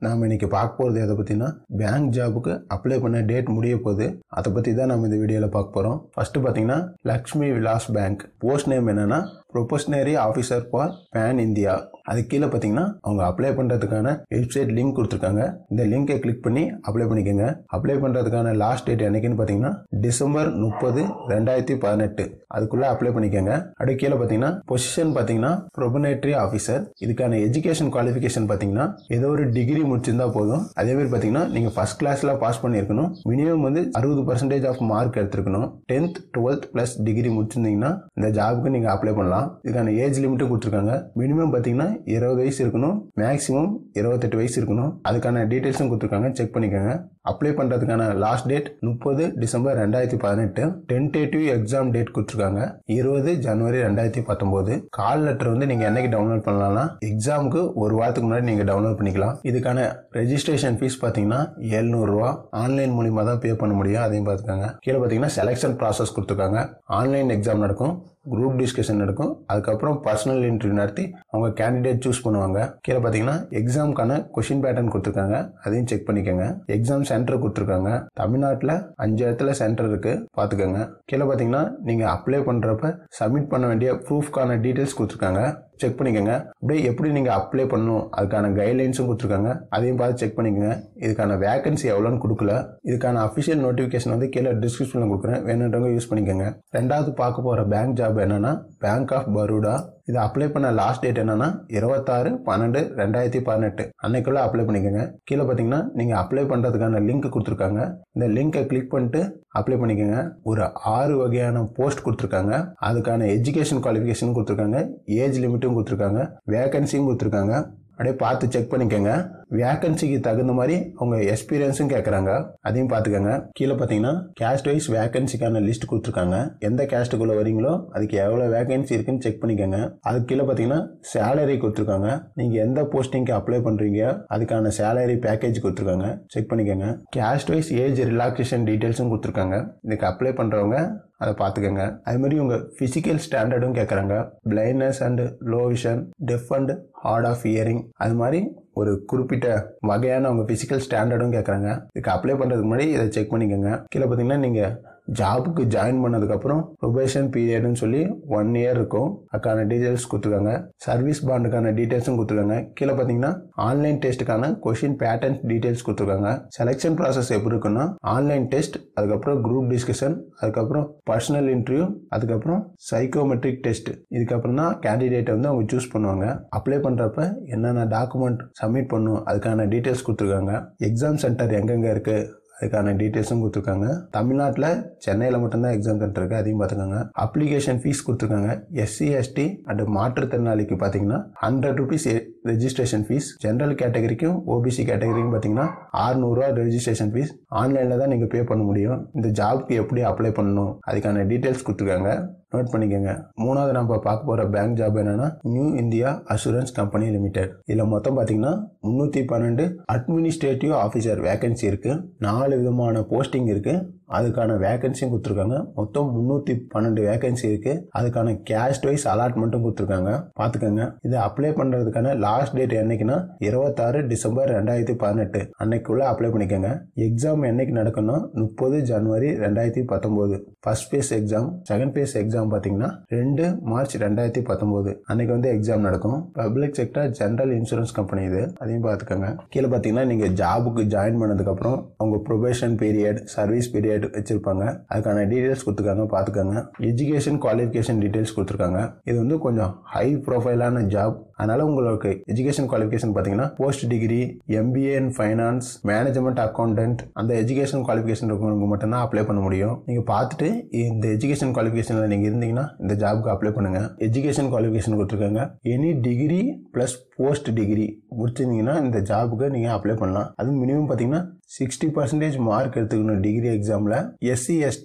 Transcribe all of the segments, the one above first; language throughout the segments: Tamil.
நாம் இன்னைக்கு பார்க்க போகிறது எதை பற்றினா பேங்க் ஜாபுக்கு அப்ளை பண்ண டேட் முடிய போகுது அதை பற்றி தான் நம்ம இந்த வீடியோவில் பார்க்க போகிறோம் ஃபஸ்ட்டு பார்த்தீங்கன்னா Lakshmi Vilas bank post name என்னன்னா probationary officer for pan India அது கீழே பார்த்தீங்கன்னா அவங்க அப்ளை பண்ணுறதுக்கான வெப்சைட் லிங்க் கொடுத்துருக்காங்க இந்த லிங்கை கிளிக் பண்ணி அப்ளை பண்ணிக்கோங்க அப்ளை பண்ணுறதுக்கான லாஸ்ட் டேட் என்னைக்குன்னு பார்த்தீங்கன்னா டிசம்பர் முப்பது ரெண்டாயிரத்தி பதினெட்டு அதுக்குள்ளே அப்ளை பண்ணிக்கோங்க அப்படியே கீழே பார்த்தீங்கன்னா பொசிஷன் பார்த்தீங்கன்னா ப்ரொபனேட்டரி ஆஃபீஸர் இதுக்கான எஜுகேஷன் குவாலிஃபிகேஷன் பார்த்தீங்கன்னா ஏதோ ஒரு டிகிரி முடிச்சிருந்தா போதும் அதே மாதிரி பார்த்தீங்கன்னா நீங்கள் ஃபர்ஸ்ட் கிளாஸில் பாஸ் பண்ணியிருக்கணும் மினிமம் வந்து அறுபது பர்சன்டேஜ் ஆஃப் மார்க் எடுத்திருக்கணும் டென்த் டுவெல்த் ப்ளஸ் டிகிரி முடிச்சிருந்தீங்கன்னா இந்த ஜாபுக்கு நீங்கள் அப்ளை பண்ணலாம் இதுக்கான ஏஜ் லிமிட்டும் கொடுத்துருக்காங்க மினிமம் பார்த்தீங்கன்னா இருபது வயசு இருக்கணும் மேக்ஸிமம் இருபத்தெட்டு வயசு இருக்கணும் அதுக்கான டீட்டெயில்ஸும் கொடுத்துருக்காங்க செக் பண்ணிக்கோங்க அப்ளை பண்ணுறதுக்கான லாஸ்ட் டேட் முப்பது டிசம்பர் ரெண்டாயிரத்தி பதினெட்டு டென்டேட்டிவ் எக்ஸாம் டேட் கொடுத்துருக்காங்க இருபது ஜனவரி ரெண்டாயிரத்தி பத்தொம்போது கால் லெட்டர் வந்து நீங்கள் என்னைக்கு டவுன்லோட் பண்ணலாம்னா எக்ஸாமுக்கு ஒரு வாரத்துக்கு முன்னாடி நீங்கள் டவுன்லோட் பண்ணிக்கலாம் இதுக்கான ரெஜிஸ்ட்ரேஷன் ஃபீஸ் பார்த்தீங்கன்னா எழுநூறுவா ஆன்லைன் மூலியமாக தான் பே பண்ண முடியும் அதையும் பார்த்துக்கோங்க கீழே பார்த்தீங்கன்னா செலெக்ஷன் ப்ராசஸ் கொடுத்துருக்காங்க ஆன்லைன் எக்ஸாம் நடக்கும் குரூப் டிஸ்கஷன் நடக்கும் அதுக்கப்புறம் பர்சனல் இன்டர்வியூ நடத்தி அவங்க கேண்டிடேட் சூஸ் பண்ணுவாங்க கீழே பார்த்தீங்கன்னா எக்ஸாமுக்கான கொஷின் பேட்டர்ன் கொடுத்துருக்காங்க அதையும் செக் பண்ணிக்கோங்க எக்ஸாம் சென்டர் கொடுத்துருக்காங்க தமிழ்நாட்டில் அஞ்சு இடத்துல சென்டர் இருக்கு பார்த்துக்கோங்க கீழே பார்த்தீங்கன்னா நீங்கள் அப்ளை பண்ணுறப்ப சப்மிட் பண்ண வேண்டிய ப்ரூஃப்கான டீட்டெயில்ஸ் கொடுத்துருக்காங்க செக் பண்ணிக்கோங்க அப்படியே எப்படி நீங்கள் அப்ளை பண்ணணும் அதுக்கான கைட்லைன்ஸும் கொடுத்துருக்காங்க அதையும் பார்த்து செக் பண்ணிக்கோங்க இதுக்கான வேகன்சி எவ்வளோன்னு கொடுக்கல இதுக்கான அஃபிஷியல் நோட்டிஃபிகேஷன் வந்து கீழே டிஸ்கிரிப்ஷனில் கொடுக்குறேன் வேணுன்றவங்க யூஸ் பண்ணிக்கோங்க ரெண்டாவது பார்க்க போகிற பேங்க் ஜாப் என்னன்னா பேங்க் ஆஃப் பரோடா இது அப்ளை பண்ண லாஸ்ட் டேட் என்னன்னா இருபத்தாறு பன்னெண்டு ரெண்டாயிரத்தி பதினெட்டு அன்னைக்குள்ள அப்ளை பண்ணிக்கோங்க கீழே பார்த்தீங்கன்னா நீங்கள் அப்ளை பண்ணுறதுக்கான லிங்க் கொடுத்துருக்காங்க இந்த லிங்கை கிளிக் பண்ணிட்டு அப்ளை பண்ணிக்கோங்க ஒரு ஆறு வகையான போஸ்ட் கொடுத்துருக்காங்க அதுக்கான எஜுகேஷன் குவாலிஃபிகேஷன் கொடுத்துருக்காங்க ஏஜ் லிமிட்டும் கொடுத்துருக்காங்க வேகன்சியும் கொடுத்துருக்காங்க அப்படியே பார்த்து செக் பண்ணிக்கோங்க வேகன்சிக்கு தகுந்த மாதிரி அவங்க எக்ஸ்பீரியன்ஸும் கேட்குறாங்க அதையும் பார்த்துக்கோங்க கீழே பார்த்தீங்கன்னா கேஸ்ட் வைஸ் வேகன்சிக்கான லிஸ்ட் கொடுத்துருக்காங்க எந்த கேஸ்ட்டுக்குள்ளே வரீங்களோ அதுக்கு எவ்வளோ வேகன்சி இருக்குன்னு செக் பண்ணிக்கோங்க அதுக்கு கீழே பார்த்தீங்கன்னா சேலரி கொடுத்துருக்காங்க நீங்கள் எந்த போஸ்டிங்க்கு அப்ளை பண்ணுறீங்க அதுக்கான சேலரி பேக்கேஜ் கொடுத்துருக்காங்க செக் பண்ணிக்கோங்க கேஸ்ட் வைஸ் ஏஜ் ரிலாக்ஸேஷன் டீட்டெயில்ஸும் கொடுத்துருக்காங்க இதுக்கு அப்ளை பண்ணுறவங்க அதை பார்த்துக்கோங்க அது மாதிரி உங்கள் ஃபிசிக்கல் ஸ்டாண்டர்டும் கேட்குறாங்க blindness and low vision deaf and hard of hearing அது மாதிரி ஒரு குறிப்பிட்ட வகையான உங்கள் ஃபிசிக்கல் ஸ்டாண்டர்டும் கேட்குறாங்க இதுக்கு அப்ளை பண்ணுறதுக்கு முன்னாடி இதை செக் பண்ணிக்கோங்க கீழே பார்த்தீங்கன்னா நீங்கள் ஜாபுக்கு ஜாயின் பண்ணதுக்கப்புறம் ப்ரொபேஷன் பீரியட்னு சொல்லி ஒன் இயர் இருக்கும் அதுக்கான டீட்டெயில்ஸ் கொடுத்துருக்காங்க சர்வீஸ் பாண்டுக்கான டீட்டெயில்ஸும் கொடுத்துருக்காங்க கீழே பார்த்தீங்கன்னா ஆன்லைன் டெஸ்ட்டுக்கான கொஷின் பேட்டர்ன் டீட்டெயில்ஸ் கொடுத்துருக்காங்க செலெக்ஷன் ப்ராசஸ் எப்படி இருக்குன்னா ஆன்லைன் டெஸ்ட் அதுக்கப்புறம் குரூப் டிஸ்கஷன் அதுக்கப்புறம் பர்சனல் இன்டர்வியூ அதுக்கப்புறம் சைக்கோமெட்ரிக் டெஸ்ட் இதுக்கப்புறம் தான் கேண்டிடேட்டை வந்து அவங்க சூஸ் பண்ணுவாங்க அப்ளை பண்ணுறப்ப என்னென்ன டாக்குமெண்ட் சப்மிட் பண்ணும் அதுக்கான டீட்டெயில்ஸ் கொடுத்துருக்காங்க எக்ஸாம் சென்டர் எங்கெங்கே இருக்குது அதுக்கான டீட்டெயில்ஸும் கொடுத்துருக்காங்க தமிழ்நாட்டில் சென்னையில் மட்டும்தான் எக்ஸாம் சென்டர் இருக்குது அதையும் பார்த்துக்கோங்க அப்ளிகேஷன் ஃபீஸ் கொடுத்துருக்காங்க எஸ்சி எஸ்டி அண்ட் மாற்றுத்திறனாளிக்கு பார்த்தீங்கன்னா hundred rupees registration fees general கேட்டகரிக்கும் ஓபிசி கேட்டகரிக்கும் பார்த்தீங்கன்னா ஆறுநூறுவா ரெஜிஸ்ட்ரேஷன் ஃபீஸ் ஆன்லைனில் தான் நீங்கள் பே பண்ண முடியும் இந்த ஜாப்க்கு எப்படி அப்ளை பண்ணணும் அதுக்கான டீட்டெயில்ஸ் கொடுத்துருக்காங்க நோட் பண்ணிக்கோங்க மூணாவது நம்ம பார்க்க போகிற பேங்க் ஜாப் என்னன்னா new India assurance company limited இதில் மொத்தம் பார்த்தீங்கன்னா முந்நூற்றி பன்னெண்டு அட்மினிஸ்ட்ரேட்டிவ் ஆஃபீஸர் வேகன்சி இருக்குது நாலு விதமான போஸ்டிங் இருக்குது அதுக்கான வேகன்சியும் கொடுத்துருக்காங்க மொத்தம் முந்நூற்றி பன்னெண்டு வேகன்சி இருக்குது அதுக்கான கேஸ்ட் வைஸ் அலாட்மெண்ட்டும் கொடுத்துருக்காங்க பார்த்துக்கோங்க இது அப்ளை பண்ணுறதுக்கான லாஸ்ட் டேட் என்னைக்குன்னா இருபத்தாறு டிசம்பர் ரெண்டாயிரத்தி பதினெட்டு அன்னைக்குள்ளே அப்ளை பண்ணிக்கோங்க எக்ஸாம் என்னைக்கு நடக்கும்னா முப்பது ஜனவரி ரெண்டாயிரத்தி பத்தொம்போது first phase exam second phase exam பார்த்தீங்கன்னா ரெண்டு மார்ச் ரெண்டாயிரத்தி பத்தொம்போது அன்னைக்கு வந்து எக்ஸாம் நடக்கும் public sector general insurance company இது அதையும் பார்த்துக்கோங்க கீழே பார்த்தீங்கன்னா நீங்கள் ஜாபுக்கு ஜாயின் பண்ணதுக்கப்புறம் அவங்க ப்ரொபேஷன் பீரியட் சர்வீஸ் பீரியட் வச்சிருப்பாங்க அதுக்கான டீட்டெயில்ஸ் கொடுத்துருக்காங்க பார்த்துக்கோங்க எஜுகேஷன் குவாலிஃபிகேஷன் டீட்டெயில்ஸ் கொடுத்துருக்காங்க இது வந்து கொஞ்சம் ஹை ப்ரொஃபைலான ஜாப் அதனால உங்களுக்கு எஜுகேஷன் குவாலிஃபிகேஷன் பார்த்தீங்கன்னா post degree MBA in finance management accountant அந்த எஜுகேஷன் குவாலிஃபிகேஷன் இருக்கவங்களுக்கு மட்டும்தான் அப்ளை பண்ண முடியும் நீங்கள் பார்த்துட்டு இந்த எஜுகேஷன் குவாலிஃபிகேஷனில் நீங்கள் இருந்தீங்கன்னா இந்த ஜாப்க்கு அப்ளை பண்ணுங்க எஜுகேஷன் குவாலிஃபிகேஷன் கொடுத்துருக்காங்க any degree plus post degree முடிச்சிருந்தீங்கன்னா இந்த ஜாபுக்கு நீங்கள் அப்ளை பண்ணலாம் அது மினிமம் பார்த்தீங்கன்னா சிக்ஸ்டி பர்சன்டேஜ் மார்க் எடுத்துக்கணும் டிகிரி எக்ஸாமில் எஸ்சி எஸ்டி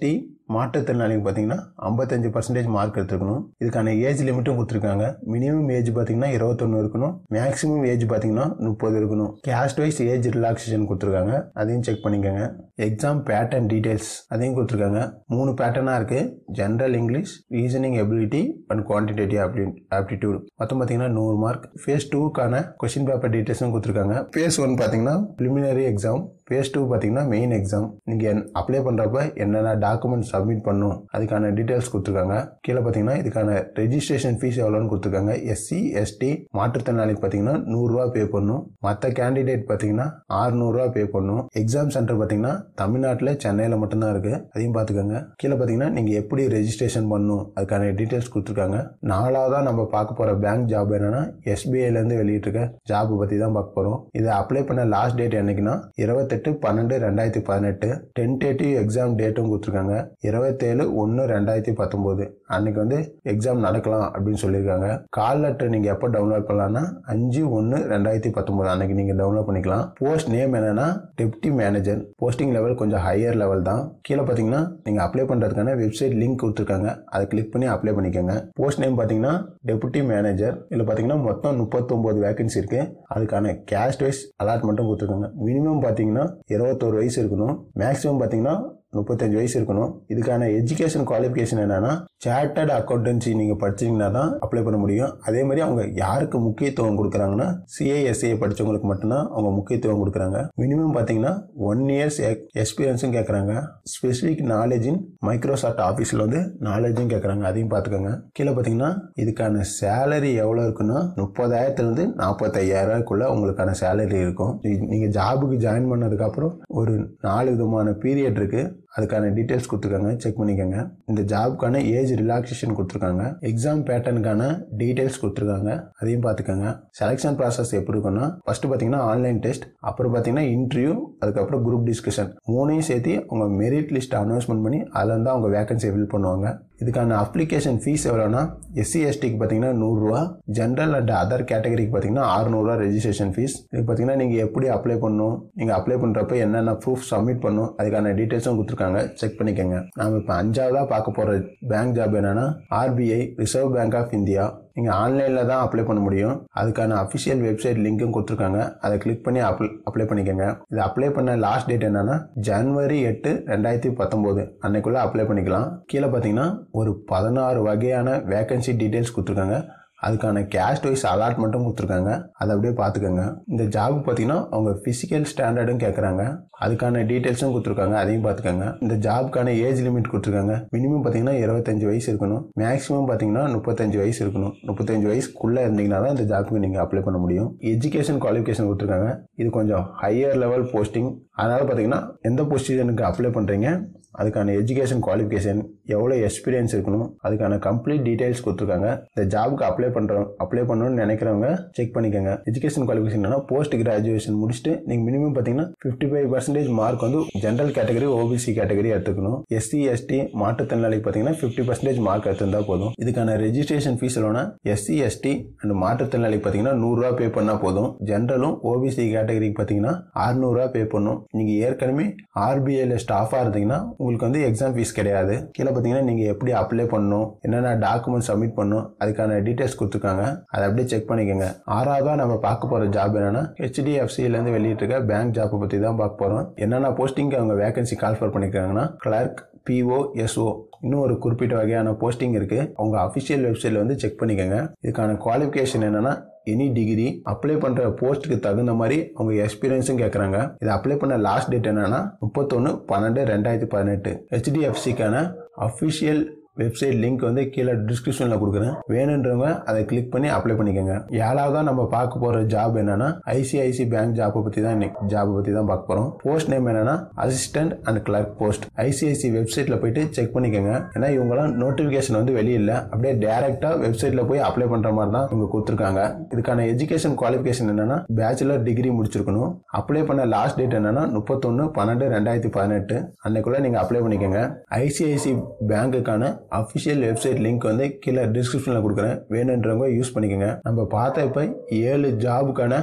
மாற்றுத்திறனாளிக்கு பார்த்தீங்கன்னா ஐம்பத்தஞ்சு பர்சன்டேஜ் மார்க் எடுத்துருக்கணும் இதுக்கான ஏஜ் லிமிட்டும் கொடுத்துருக்காங்க மினிமம் ஏஜ் பார்த்தீங்கன்னா இருபத்தொன்று இருக்கணும் மேக்ஸிமம் ஏஜ் பார்த்தீங்கன்னா முப்பது இருக்கணும் கேஸ்ட் வைஸ் ஏஜ் ரிலாக்ஸேஷன் கொடுத்துருக்காங்க அதையும் செக் பண்ணிக்கோங்க எக்ஸாம் பேட்டர்ன் டீடைல்ஸ் அதையும் கொடுத்துருக்காங்க மூணு பேட்டர்னாக இருக்குது general English reasoning ability and quantitative அப்படி ஆப்டிடியூட் மொத்தம் பார்த்தீங்கன்னா நூறு மார்க் ஃபேஸ் டூக்கான கொஸ்டின் பேப்பர் டீடைல்ஸும் கொடுத்துருக்காங்க ஃபேஸ் ஒன் பார்த்தீங்கன்னா ப்ரிலிமினரி எக்ஸாம் ஃபேஸ் டூ பார்த்தீங்கன்னா மெயின் எக்ஸாம் நீங்கள் அப்ளை பண்ணுறப்ப என்னென்ன டாக்குமெண்ட் சப்மிட் பண்ணும் அதுக்கான டீட்டெயில்ஸ் கொடுத்துருக்காங்க கீழே பார்த்தீங்கன்னா இதுக்கான ரெஜிஸ்ட்ரேஷன் ஃபீஸ் எவ்வளோன்னு கொடுத்துருக்காங்க எஸ்சி எஸ்டி மாற்றுத்திறனாளிக்கு பார்த்தீங்கன்னா நூறுரூவா பே பண்ணணும் மற்ற கேண்டிடேட் பார்த்தீங்கன்னா ஆறுநூறுவா பே பண்ணணும் எக்ஸாம் சென்டர் பார்த்தீங்கன்னா தமிழ்நாட்டில் சென்னையில் மட்டும்தான் இருக்குது அதையும் பார்த்துக்கோங்க கீழே பார்த்தீங்கன்னா நீங்கள் எப்படி ரெஜிஸ்ட்ரேஷன் பண்ணணும் அதுக்கான டீட்டெயில்ஸ் கொடுத்துருக்காங்க நாலாவதாக நம்ம பார்க்க போகிற பேங்க் ஜாப் என்னன்னா எஸ்பிஐலேருந்து வெளியிட்டிருக்க ஜாப் பற்றி தான் பார்க்க போகிறோம் இதை அப்ளை பண்ண லாஸ்ட் டேட் என்னைக்குன்னா இருபத்தெட்டு பன்னெண்டு ரெண்டாயிரத்தி பதினெட்டு டென்டேட்டிவ் எக்ஸாம் டேட்டும் கொடுத்துருக்காங்க இருபத்தேழு ஒன்று ரெண்டாயிரத்தி பத்தொம்போது அன்னைக்கு வந்து எக்ஸாம் நடக்கலாம் அப்படின்னு சொல்லியிருக்காங்க கால் லெட்டர் நீங்கள் எப்போ டவுன்லோட் பண்ணலாம்னா அஞ்சு ஒன்று ரெண்டாயிரத்தி பத்தொம்போது அன்னைக்கு நீங்கள் டவுன்லோட் பண்ணிக்கலாம் போஸ்ட் நேம் என்னன்னா டெப்டி மேனேஜர் போஸ்டிங் லெவல் கொஞ்சம் ஹையர் லெவல் தான் கீழே பார்த்தீங்கன்னா நீங்கள் அப்ளை பண்ணுறதுக்கான வெப்சைட் லிங்க் கொடுத்துருக்காங்க அதை கிளிக் பண்ணி அப்ளை பண்ணிக்கோங்க போஸ்ட் நேம் பார்த்தீங்கன்னா டெபுட்டி மேனேஜர் இதில் பார்த்தீங்கன்னா மொத்தம் முப்பத்தொம்போது வேகன்சி இருக்கு அதுக்கான கேஸ்ட் வைஸ் அலாட்மெண்ட்டும் கொடுத்துருக்காங்க மினிமம் பார்த்தீங்கன்னா இருபத்தோரு வயசு இருக்கணும் மேக்ஸிமம் பார்த்தீங்கன்னா முப்பத்தஞ்சு வயசு இருக்கணும் இதுக்கான எஜுகேஷன் குவாலிஃபிகேஷன் என்னன்னா சார்ட்டர்ட் அக்கௌண்டன்சி நீங்கள் படிச்சீங்கன்னா தான் அப்ளை பண்ண முடியும் அதே மாதிரி அவங்க யாருக்கு முக்கியத்துவம் கொடுக்குறாங்கன்னா சிஐஎஸ்ஏ படித்தவங்களுக்கு மட்டும்தான் அவங்க முக்கியத்துவம் கொடுக்குறாங்க மினிமம் பார்த்தீங்கன்னா ஒன் இயர்ஸ் எக்ஸ்பீரியன்ஸும் கேட்குறாங்க ஸ்பெசிஃபிக் நாலேஜ் இன் மைக்ரோசாஃப்ட் ஆஃபீஸில் வந்து நாலேஜும் கேட்குறாங்க அதையும் பார்த்துக்கோங்க கீழே பார்த்தீங்கன்னா இதுக்கான சேலரி எவ்வளோ இருக்குன்னா முப்பதாயிரத்துலேருந்து நாற்பத்தையாயிரூவாய்க்குள்ள உங்களுக்கான சேலரி இருக்கும் நீங்கள் ஜாபுக்கு ஜாயின் பண்ணதுக்கப்புறம் ஒரு நாலு விதமான பீரியட் இருக்குது அதுக்கான டீட்டெயில்ஸ் கொடுத்துருக்காங்க செக் பண்ணிக்கோங்க இந்த ஜாப்க்கான ஏஜ் ரிலாக்ஸேஷன் கொடுத்துருக்காங்க எக்ஸாம் பேட்டர்னுக்கான டீட்டெயில்ஸ் கொடுத்துருக்காங்க அதையும் பார்த்துக்கோங்க செலெக்ஷன் ப்ராசஸ் எப்படி இருக்குன்னா ஃபர்ஸ்ட் பார்த்தீங்கன்னா ஆன்லைன் டெஸ்ட் அப்புறம் பார்த்தீங்கன்னா இன்டர்வியூ அதுக்கப்புறம் குரூப் டிஸ்கஷன் மூணையும் சேர்த்து அவங்க மெரிட் லிஸ்ட் அனௌன்ஸ்மெண்ட் பண்ணி அதில் இருந்து அவங்க வேகன்சியை ஃபில் பண்ணுவாங்க இதுக்கான அப்ளிகேஷன் ஃபீஸ் எவ்வளோனா எஸ்சி எஸ்டிக்கு பார்த்தீங்கன்னா நூறுரூவா ஜென்ரல் அண்ட் அதர் கேட்டகரிக்கு பார்த்தீங்கன்னா அறுநூறுவா ரெஜிஸ்ட்ரேஷன் ஃபீஸ் இது பார்த்தீங்கன்னா நீங்கள் எப்படி அப்ளை பண்ணணும் நீங்கள் அப்ளை பண்ணுறப்ப என்னென்ன ப்ரூஃப் சப்மிட் பண்ணணும் அதுக்கான டீட்டெயில்ஸும் கொடுத்துருக்காங்க செக் பண்ணிக்கோங்க நாம் இப்போ அஞ்சாவதாக பார்க்க போகிற பேங்க் ஜாப் என்னன்னா RBI reserve bank of India நீங்கள் ஆன்லைனில் தான் அப்ளை பண்ண முடியும் அதுக்கான அஃபிஷியல் வெப்சைட் லிங்க்கும் கொடுத்துருக்காங்க அதை கிளிக் பண்ணி அப்ளை அப்ளை பண்ணிக்கோங்க இது அப்ளை பண்ண லாஸ்ட் டேட் என்னன்னா ஜனவரி எட்டு ரெண்டாயிரத்தி பத்தொம்போது அன்னைக்குள்ளே அப்ளை பண்ணிக்கலாம் கீழே பார்த்தீங்கன்னா ஒரு பதினாறு வகையான வேகன்சி டீட்டெயில்ஸ் கொடுத்துருக்காங்க அதுக்கான கேஸ்ட் வைஸ் அலாட்மெண்ட்டும் கொடுத்துருக்காங்க அதை அப்படியே பார்த்துக்கோங்க இந்த ஜாபுக்கு பார்த்தீங்கன்னா அவங்க ஃபிசிக்கல் ஸ்டாண்டர்டும் கேட்குறாங்க அதுக்கான டீட்டெயில்ஸும் கொடுத்துருக்காங்க அதையும் பார்த்துக்கோங்க இந்த ஜாபுக்கான ஏஜ் லிமிட் கொடுத்துருக்காங்க மினிமம் பார்த்தீங்கன்னா இருபத்தஞ்சு வயசு இருக்கணும் மேக்ஸிமம் பார்த்தீங்கன்னா முப்பத்தஞ்சு வயசு இருக்கணும் முப்பத்தஞ்சு வயசுக்குள்ளே இருந்தீங்கன்னா தான் இந்த ஜாபுக்கு நீங்கள் அப்ளை பண்ண முடியும் எஜுகேஷன் குவாலிஃபிகேஷன் கொடுத்துருக்காங்க இது கொஞ்சம் ஹையர் லெவல் போஸ்டிங் அதனால் பார்த்தீங்கன்னா எந்த பொசிஷனுக்கு அப்ளை பண்ணுறீங்க அதுக்கான எஜுகேஷன் குவாலிஃபிகேஷன் எவ்வளோ எக்ஸ்பீரியன்ஸ் இருக்கணும் அதுக்கான கம்ப்ளீட் டீடைல்ஸ் கொடுத்துருக்காங்க இந்த ஜாபுக்கு அப்ளை பண்ணுறோம் அப்ளை பண்ணணும்னு நினைக்கிறவங்க செக் பண்ணிக்கோங்க எஜுகேஷன் குவாலிஃபிகேஷன் போஸ்ட் கிராஜுவேஷன் முடிச்சுட்டு நீங்கள் மினிமம் பார்த்தீங்கன்னா ஃபிஃப்டி ஃபைவ் பர்சன்டேஜ் மார்க் வந்து ஜென்ரல் கேட்டகரி ஓபிசி கேட்டகரி எடுத்துக்கணும் எஸ்சி எஸ்டி மாற்றுத்திறனாளிக்கு பார்த்தீங்கன்னா ஃபிஃப்டி பர்சன்டேஜ் மார்க் எடுத்திருந்தா போதும் இதுக்கான ரெஜிஸ்ட்ரேஷன் ஃபீஸ் எவ்வளோனா எஸ்சி எஸ்டி அண்ட் மாற்றுத்திறனாளிக்கு பார்த்தீங்கன்னா நூறுரூவா பே பண்ணால் போதும் ஜென்ரலும் ஓபிசி கேட்டகரிக்கு பார்த்தீங்கன்னா அறுநூறுவா பே பண்ணும் நீங்கள் ஏற்கனவே ஆர்பிஐல ஸ்டாஃபாக இருந்தீங்கன்னா உங்களுக்கு வந்து எக்ஸாம் ஃபீஸ் கிடையாது கீழே பார்த்தீங்கன்னா நீங்கள் எப்படி அப்ளை பண்ணணும் என்னென்ன டாக்குமெண்ட் சப்மிட் பண்ணணும் அதுக்கான டீட்டெயில்ஸ் கொடுத்துருக்காங்க அதை அப்படியே செக் பண்ணிக்கோங்க ஆறாவதாக நம்ம பார்க்க போகிற ஜாப் என்னன்னா ஹெச்டிஎஃப்சிலேருந்து வெளியிட்டிருக்க பேங்க் ஜாப்பை பற்றி தான் பார்க்க போகிறோம் என்னென்ன போஸ்டிங்க்கு அவங்க வேகன்சி கால்ஃபர் பண்ணியிருக்காங்கன்னா கிளர்க் பிஓ எஸ்ஓ இன்னும் ஒரு குறிப்பிட்ட வகையான போஸ்டிங் இருக்கு அவங்க அஃபிஷியல் வெப்சைட்ல வந்து செக் பண்ணிக்கோங்க இதுக்கான குவாலிஃபிகேஷன் என்னன்னா எனி டிகிரி அப்ளை பண்ற போஸ்ட்டுக்கு தகுந்த மாதிரி அவங்க எக்ஸ்பீரியன்ஸும் கேட்குறாங்க இதை அப்ளை பண்ண லாஸ்ட் டேட் என்னன்னா முப்பத்தொன்று பன்னெண்டு ரெண்டாயிரத்தி பதினெட்டு ஹெச்டிஎஃப்சிக்கான அஃபிஷியல் வெப்சைட் லிங்க் வந்து கீழே டிஸ்கிரிப்ஷனில் கொடுக்குறேன் வேணுன்றவங்க அதை கிளிக் பண்ணி அப்ளை பண்ணிக்கோங்க ஏழாவதா நம்ம பார்க்க போகிற ஜாப் என்னன்னா ஐசிஐசி பேங்க் ஜாப்பை பற்றி தான் இன்னைக்கு ஜாப்பை பற்றி தான் பார்க்க போகிறோம் போஸ்ட் நேம் என்னன்னா assistant and clerk post ICICI வெப்சைட்டில் போயிட்டு செக் பண்ணிக்கோங்க ஏன்னா இவங்களாம் நோட்டிஃபிகேஷன் வந்து வெளியில அப்படியே டேரெக்டாக வெப்சைட்டில் போய் அப்ளை பண்ணுற மாதிரி தான் இவங்க கொடுத்துருக்காங்க இதுக்கான எஜுகேஷன் குவாலிஃபிகேஷன் என்னன்னா பேச்சுலர் டிகிரி முடிச்சிருக்கணும் அப்ளை பண்ண லாஸ்ட் டேட் என்னன்னா முப்பத்தொன்று பன்னெண்டு ரெண்டாயிரத்தி பதினெட்டு அன்னைக்குள்ள நீங்கள் அப்ளை பண்ணிக்கோங்க ஐசிஐசி பேங்க்குக்கான அஃபிஷியல் வெப்சைட் லிங்க் வந்து கீழே டிஸ்கிரிப்ஷனில் கொடுக்குறேன் வேணுன்றவங்க யூஸ் பண்ணிக்கோங்க நம்ம பார்த்த இப்போ ஏழு ஜாபுக்கான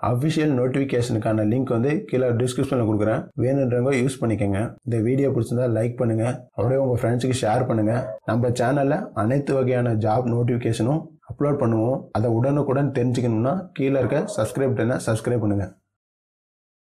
அஃபிஷியல் நோட்டிஃபிகேஷனுக்கான லிங்க் வந்து கீழே டிஸ்கிரிப்ஷனில் கொடுக்குறேன் வேணுன்றவங்க யூஸ் பண்ணிக்கோங்க இந்த வீடியோ பிடிச்சிருந்தா லைக் பண்ணுங்க அப்படியே உங்கள் ஃப்ரெண்ட்ஸுக்கு ஷேர் பண்ணுங்க நம்ம சேனலில் அனைத்து வகையான ஜாப் நோட்டிஃபிகேஷனும் அப்லோட் பண்ணுவோம் அதை உடனுக்குடன் தெரிஞ்சுக்கணும்னா கீழே இருக்க சப்ஸ்கிரைப் பண்ண சப்ஸ்கிரைப் பண்ணுங்கள்